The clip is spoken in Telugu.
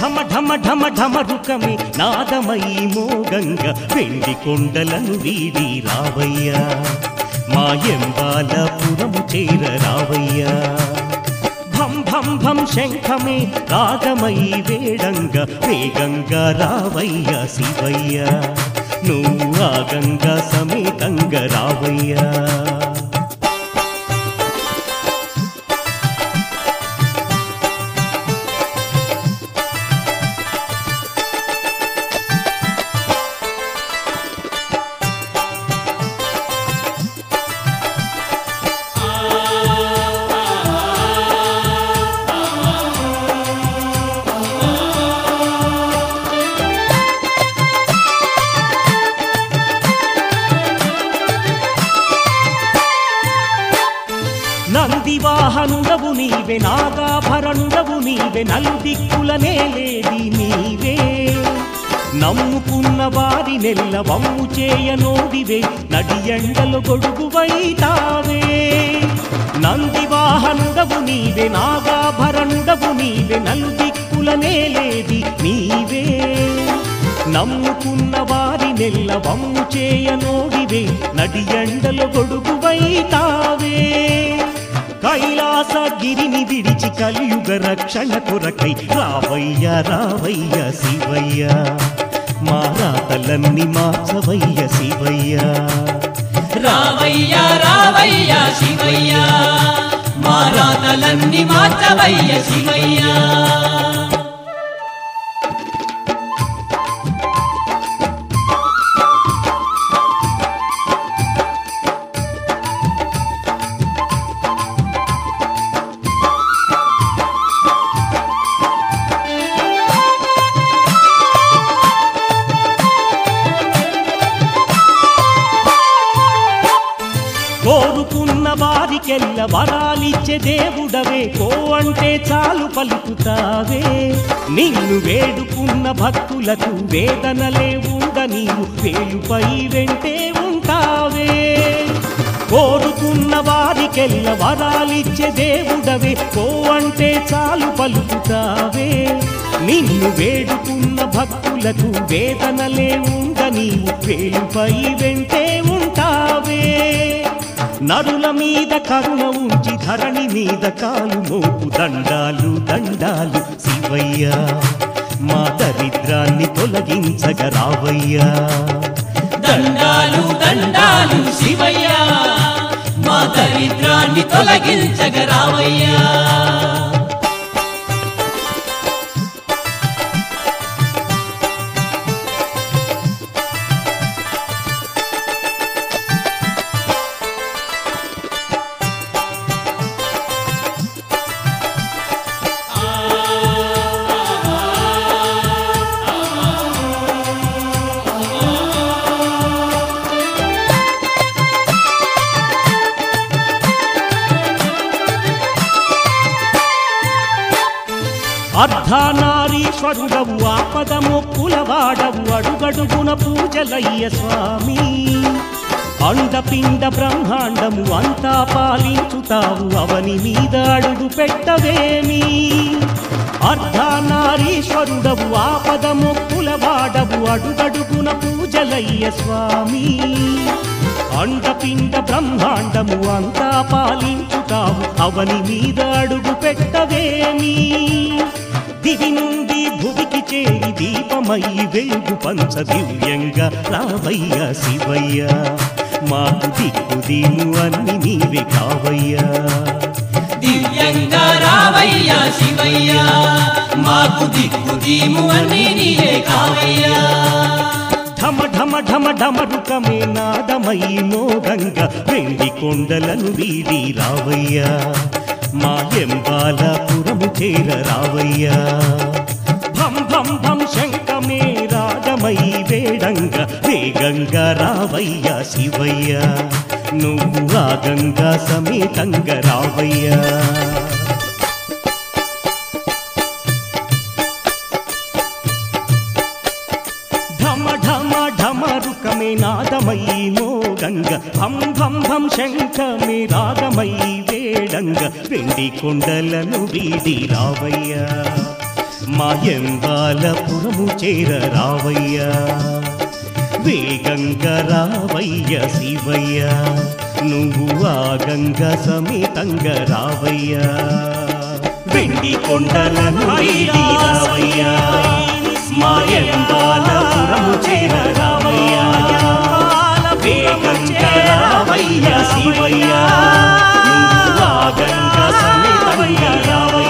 ఢమ ఢమ ఢమ ఢమరుకమే నాదమై మోగంగ వెండి కొండలను వీడి రావయ్యా మా ఎంబాలపురము చేర రావయ్యా భం భం భం శంఖమే రాగమై వేడంగ వేగంగా రావయ్య శివయ్య నువ్వు ఆ గంగా సమేతంగా రావయ్యా నంది వాహనుడవు నీవే నాగాభరణుడవు నీవే నలుదిక్కుల నేలేది నీవే నమ్ముకున్న వారి నెల్ల వమ్ము చేయనోడివే నడి ఎండలు గొడుగువైతావే నంది వాహనుడవు నీవే నాగాభరణుడవు నీవే నలుదిక్కుల నేలేది నీవే నమ్ముకున్న వారి నెల్ల వమ్ము చేయనోడివే నడి ఎండలు గొడుగువైతావే కైలాసగిరిని విడిచి కలియుగ రక్షణ కొరకై రావయ్య రావయ్య శివయ్య మా రాతలన్నీ మార్చవయ్య శివయ్య రావయ్య రావయ్య శివయ్య మా రాతలన్నీ మార్చవయ్య శివయ్య కోరుకున్న వారికెల్ల వరాలిచ్చే దేవుడవే కో అంటే చాలు పలుకుతావే నిన్ను వేడుకున్న భక్తులకు వేదనలే ఉండ నీవు వేలుపై వెంటే ఉంటావే కోరుకున్న వారికెల్ల వరాలిచ్చే దేవుడవే కో అంటే చాలు పలుకుతావే నిన్ను వేడుకున్న భక్తులకు వేదనలే ఉండ నీవు వేలుపై వెంటే ఉంటావే నరుల మీద కరుణ ఉంచి ధరణి మీద కాలు మోపు దండాలు దండాలు శివయ్య మా దరిద్రాన్ని తొలగించగ రావయ్యా దండాలు దండాలు శివయ్య మా దరిద్రాన్ని తొలగించగ రావయ్యా అర్ధనారీశ్వరుడవు ఆపదముక్కుల వాడవు అడుగడుగున పూజలయ్య స్వామి అండపిండ బ్రహ్మాండము అంతా పాలించుతావు అవని మీద అడుగు పెట్టవేమి అర్ధనారీశ్వరుడవు ఆపదముక్కుల వాడవు అడుగడుగున పూజలయ్య స్వామి అండపిండ బ్రహ్మాండము అంతా పాలించుతావు అవని మీద అడుగు పెట్టవేమి దివి నుండి భువికి చేరి దీపమై వెలుగు పంచ దివ్యంగా రావయ్య శివయ్య మాకు దిక్కు దీము అన్ని నీవే కావయ్యా దివ్యంగా రావయ్య శివయ్య మాకు దిక్కు దీము అన్ని నీవే కావయ్యా ఢమ ఢమ ఢమ ఢమరుకమే నాదమై మోగంగ వెండి కొండలను వీడి రావయ్యా మా ఎంబాలపురము చేర రావయ్యా భం భం భం శంఖమే రాగమై వేడంగ వేగంగా రావయ్యా శివయ్య నువ్వు ఆ గంగా సమేతంగా రావయ్యా ఢమ ఢమ ఢమరుకమే నాదమై మోగంగ భం భం భం శంఖమే రాగమై వేడంగ వెండి కొండలను వీడి రావయ్యా మా ఎంబాలపురము చేర రావయ్య వేగంగా రావయ్య శివయ్య నువ్వు ఆ గంగ సమేతంగా రావయ్య వెండి కొండలను వీడి రావయ్య మా ఎంబాలపురము చేర రావయ్య వేగంగా రావయ్య శివయ్య నువ్వు ఆ గంగ సమేతంగా రావయ్య